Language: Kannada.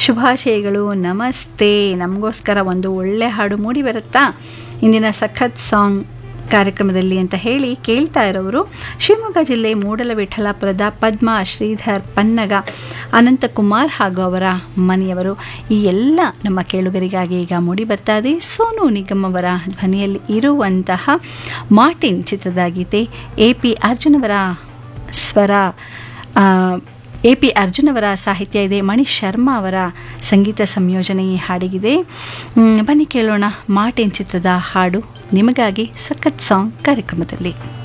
ಶುಭಾಶಯಗಳು ನಮಸ್ತೆ ನಮಗೋಸ್ಕರ ಒಂದು ಒಳ್ಳೆ ಹಾಡು ಮೂಡಿ ಬರುತ್ತಾ ಇಂದಿನ ಸಖತ್ ಸಾಂಗ್ ಕಾರ್ಯಕ್ರಮದಲ್ಲಿ ಅಂತ ಹೇಳಿ ಕೇಳ್ತಾ ಇರೋರು ಶಿವಮೊಗ್ಗ ಜಿಲ್ಲೆ ಮೂಡಲವಿಠಲಾಪುರದ ಪದ್ಮ ಶ್ರೀಧರ್ ಪನ್ನಗ ಅನಂತಕುಮಾರ್ ಹಾಗೂ ಅವರ ಮನೆಯವರು ಈ ಎಲ್ಲ ನಮ್ಮ ಕೇಳುಗರಿಗಾಗಿ ಈಗ ಮೂಡಿ ಬರ್ತಾ ಇದೆ ಸೋನು ನಿಗಮ್ ಅವರ ಧ್ವನಿಯಲ್ಲಿ ಇರುವಂತಹ ಮಾರ್ಟಿನ್ ಚಿತ್ರದ ಗೀತೆ ಎ ಪಿ ಅರ್ಜುನ್ ಅವರ ಸ್ವರ ಎ ಪಿ ಅರ್ಜುನ್ ಅವರ ಸಾಹಿತ್ಯ ಇದೆ ಮಣಿ ಶರ್ಮಾ ಅವರ ಸಂಗೀತ ಸಂಯೋಜನೆ ಈ ಹಾಡಿಗಿದೆ ಮ್, ಬನ್ನಿ ಕೇಳೋಣ ಮಾರ್ಟಿನ್ ಚಿತ್ರದ ಹಾಡು ನಿಮಗಾಗಿ ಸಖತ್ ಸಾಂಗ್ ಕಾರ್ಯಕ್ರಮದಲ್ಲಿ